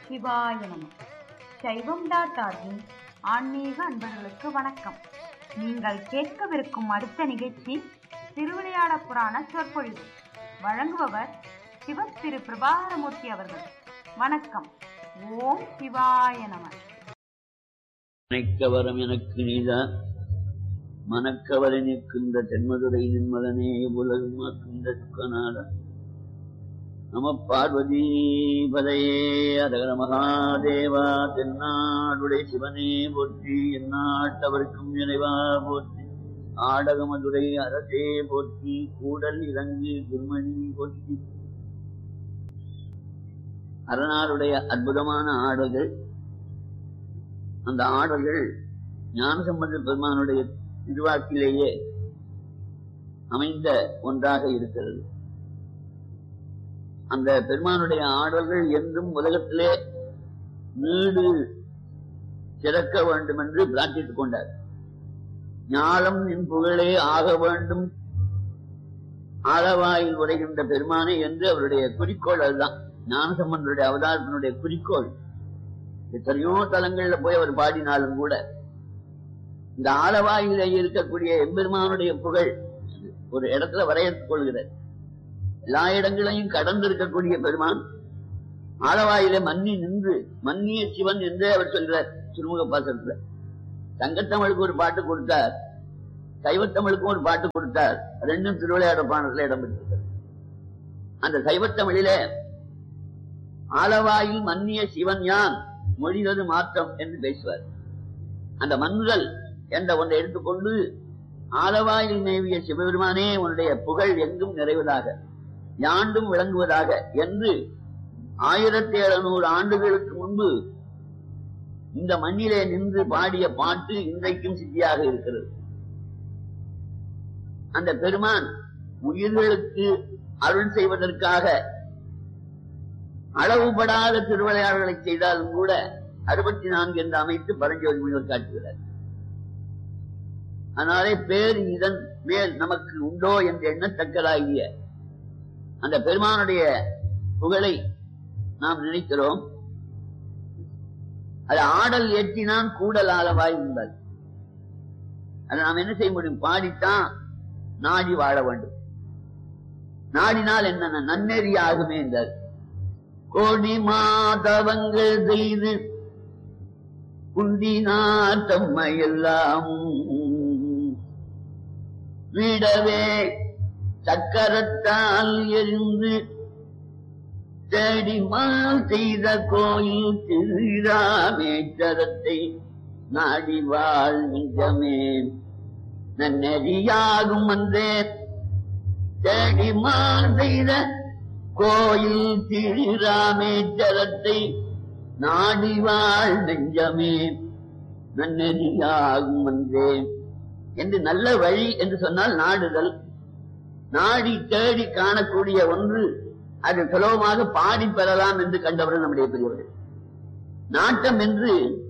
சிவாய நம சைவம் டாட் ஆர்கின் ஆன்மீக அன்பர்களுக்கு வணக்கம் நீங்கள் கேட்கவிருக்கும் அடுத்த நிகழ்ச்சி திருவிளையாட புராண சொற்பொழிவு வழங்குபவர் சிவ திரு பிரபாகரமூர்த்தி அவர்கள் வணக்கம் ஓம் சிவாய நம நினைக்கவரம் எனக்கு நீதான் மனக்கவலை நிற்கின்ற தென்மதுரை நின்மகனே உலகம் மாற்றுகின்ற துக்கநாத நம பார்வதி பதையே அதகர மகாதேவா தென்னாடுடைய சிவனே போற்றி எந்நாட்டவர்க்கும் இறைவா போற்றி ஆடகமதுரை அரசே போற்றி கூடல் இறங்கு குருமணி போற்றி அரணாருடைய அற்புதமான ஆடல்கள் அந்த ஆடல்கள் ஞானசம்பந்த பெருமானுடைய திருவாக்கிலேயே அமைந்த ஒன்றாக இருக்கிறது அந்த பெருமானுடைய ஆடல்கள் என்றும் உலகத்திலே நீடு சிறக்க வேண்டும் என்று பிரார்த்தித்துக் கொண்டார் ஞாலம் நின் புகழே ஆக வேண்டும் ஆளவாயில் உரைகின்ற பெருமானே என்று அவருடைய குறிக்கோள் அதுதான் ஞானசம்பந்தருடைய அவதாரத்தினுடைய குறிக்கோள் எத்தனையோ தலங்கள்ல போய் அவர் பாடினாலும் கூட இந்த ஆலவாயில இருக்கக்கூடிய எம்பெருமானுடைய புகழ் ஒரு இடத்துல வரையறுத்துக் கொள்கிறார் எல்லா இடங்களையும் கடந்து இருக்கக்கூடிய பெருமான் ஆலவாயில மன்னி நின்று மன்னிய சிவன் என்றே அவர் சொல்கிறார் திருமுக பாசத்துல தங்கத்தமிழுக்கு ஒரு பாட்டு கொடுத்தார் சைவத்தமிழுக்கும் ஒரு பாட்டு கொடுத்தார் ரெண்டும் திருவிளையாட பாடத்துல இடம் பெற்றிருக்கிறது அந்த சைவத்தமிழிலே ஆலவாயில் மன்னிய சிவன் யான் மொழிவது மாற்றம் என்று பேசுவார் அந்த மன்னுதல் என்ற ஒன்றை எடுத்துக்கொண்டு ஆலவாயில் மேவிய சிவபெருமானே உன்னுடைய புகழ் எங்கும் நிறைவதாக யாண்டும் விளங்குவதாக என்று ஆயிரத்தி எழுநூறு ஆண்டுகளுக்கு முன்பு இந்த மண்ணிலே நின்று பாடிய பாட்டு இன்றைக்கும் சித்தியாக இருக்கிறது அந்த பெருமான் உயிர்களுக்கு அருள் செய்வதற்காக அளவுபடாத திருவிளையாடல்களை செய்தாலும் கூட அறுபத்தி நான்கு என்று அமைத்து பரஞ்சோதி முனிவர் காட்டுகிறார் அதனாலே பேர் இதன் மேல் நமக்கு உண்டோ என்று எண்ணத்தக்கதாகிய அந்த பெருமானுடைய புகழை நாம் நினைக்கிறோம் அது ஆடல் ஏற்றினான் கூடல் ஆளவாய் உண்டால் அதை நாம் என்ன செய்ய முடியும் பாடித்தான் நாடி வாழ வேண்டும் நாடினால் என்ன நன்னெறி ஆகுமே என்றார் கோடி மாதவங்கள் செய்து குந்தினார் தம்மையெல்லாம் விடவே சக்கரத்தால் எரிந்து தேடிமால் செய்த கோயில் திருராமேச்சரத்தை நாடி வாழ் நிஜமே நன்னெறியாகும் வந்தே தேடிமால் செய்த கோயில் திருராமேச்சரத்தை நாடி வாழ் நெஞ்சமே நன்னெறியாகும் வந்தேன் என்று நல்ல வழி என்று சொன்னால் நாடுதல் நாடி தேடி காணக்கூடிய ஒன்று அது சுலபமாக பாடி பெறலாம் என்று கண்டவர்கள் நம்முடைய பெரியவர்கள் நாட்டம் என்று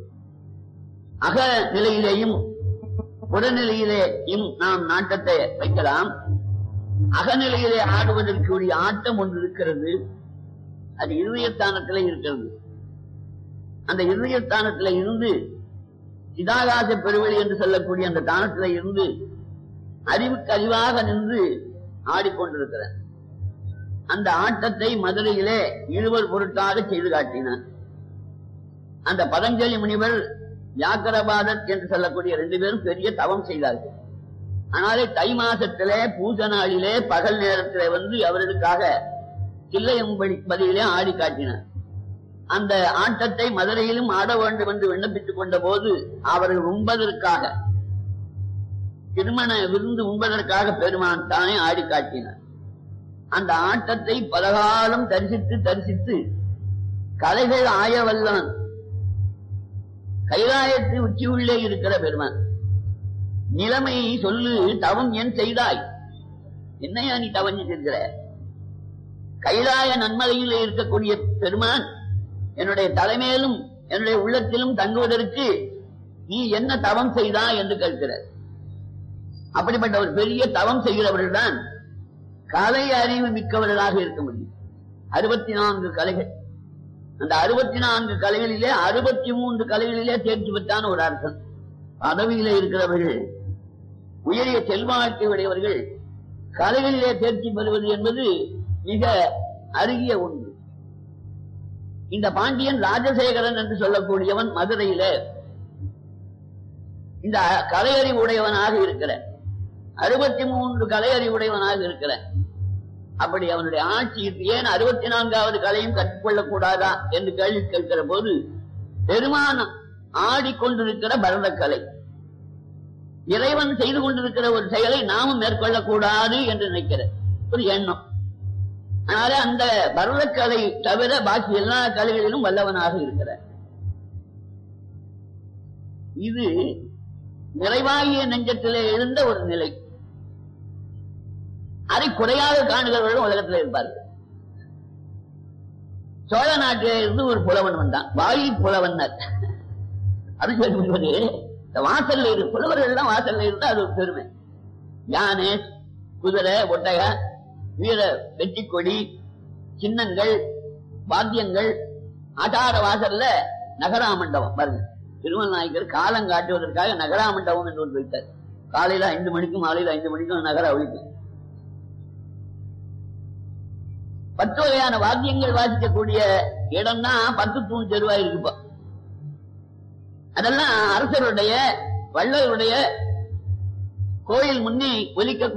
அக நிலையிலேயும் புறநிலையிலேயும் நாம் நாட்டத்தை வைக்கலாம் அகநிலையிலே ஆடுவதற்குரிய ஆட்டம் ஒன்று இருக்கிறது அது இருதயஸ்தானத்திலே இருக்கிறது அந்த இருதயஸ்தானத்தில இருந்து சிதாகாச பெருவெளி என்று சொல்லக்கூடிய அந்த தானத்தில இருந்து அறிவுக்கு அறிவாக நின்று ஆடிக்கொண்டிருக்கிறார் அந்த ஆட்டத்தை மதுரையிலே இருவர் பொருட்டாக செய்து காட்டினார் அந்த பதஞ்சலி முனிவர் வியாக்கரபாதர் என்று சொல்லக்கூடிய ரெண்டு பேரும் பெரிய தவம் செய்தார்கள் ஆனாலே தை மாசத்திலே பூஜ நாளிலே பகல் நேரத்திலே வந்து அவர்களுக்காக சில்லையம்படி பதிலே ஆடி காட்டினார் அந்த ஆட்டத்தை மதுரையிலும் ஆட வேண்டும் என்று விண்ணப்பித்துக் கொண்ட போது அவர்கள் உண்பதற்காக திருமண விருந்து உண்பதற்காக பெருமான் தானே ஆடி காட்டினார் அந்த ஆட்டத்தை பலகாலம் தரிசித்து தரிசித்து கலைகள் ஆயவல்லான் கைலாயத்து உச்சி உள்ளே இருக்கிற பெருமான் நிலைமை சொல்லு தவம் ஏன் செய்தாய் என்னையா நீ தவம் செய்கிற கைலாய நன்மலையில் இருக்கக்கூடிய பெருமான் என்னுடைய தலைமையிலும் என்னுடைய உள்ளத்திலும் தங்குவதற்கு நீ என்ன தவம் செய்தா என்று கேட்கிறார் அப்படிப்பட்ட ஒரு பெரிய தவம் செய்கிறவர்கள் தான் கலை அறிவு மிக்கவர்களாக இருக்க முடியும் அறுபத்தி நான்கு கலைகள் அந்த அறுபத்தி நான்கு கலைகளிலே அறுபத்தி மூன்று கலைகளிலே தேர்ச்சி பெற்றான ஒரு அரசன் பதவியிலே இருக்கிறவர்கள் உயரிய செல்வாக்கு உடையவர்கள் கலைகளிலே தேர்ச்சி பெறுவது என்பது மிக அருகிய ஒன்று இந்த பாண்டியன் ராஜசேகரன் என்று சொல்லக்கூடியவன் மதுரையில இந்த கலையறிவு உடையவனாக இருக்கிற அறுபத்தி மூன்று கலையறிவு உடையவனாக இருக்கிற அப்படி அவனுடைய ஆட்சி ஏன் அறுபத்தி நான்காவது கலையும் கற்றுக்கொள்ளக் கூடாதா என்று கேள்வி கேட்கிற போது பெருமானம் ஆடிக்கொண்டிருக்கிற பரதக்கலை இறைவன் செய்து கொண்டிருக்கிற ஒரு செயலை நாமும் மேற்கொள்ளக்கூடாது என்று நினைக்கிற ஒரு எண்ணம் அதனால அந்த பரதக்கலை தவிர பாக்கி எல்லா கலைகளிலும் வல்லவனாக இருக்கிறார் இது நிறைவாகிய நெஞ்சத்திலே இருந்த ஒரு நிலை அதை குறையாக காணுகிறவர்களும் உலகத்தில் இருப்பார்கள் சோழ நாட்டிலே இருந்து ஒரு புலவன் வந்தான் வாயு புலவன் அது சொல்லுவது இந்த வாசல்ல இரு புலவர்கள் எல்லாம் வாசல்ல இருந்தா அது ஒரு பெருமை யானை குதிரை ஒட்டக வீர வெற்றி கொடி சின்னங்கள் வாத்தியங்கள் ஆட்டார வாசல்ல நகரா மண்டபம் பாருங்க திருமல் நாயக்கர் காலம் காட்டுவதற்காக நகரா மண்டபம் என்று ஒன்று வைத்தார் காலையில ஐந்து மணிக்கும் மாலையில ஐந்து மணிக்கும் நகர ஒழிக்கும் பத்து வகையான வாத்தியங்கள் வாசிக்கக்கூடிய இடம்னா பத்து தூண் தெருவா இருக்குப்பா அதெல்லாம் அரசருடைய வள்ளலுடைய கோயில் முன்னே ஒலிக்க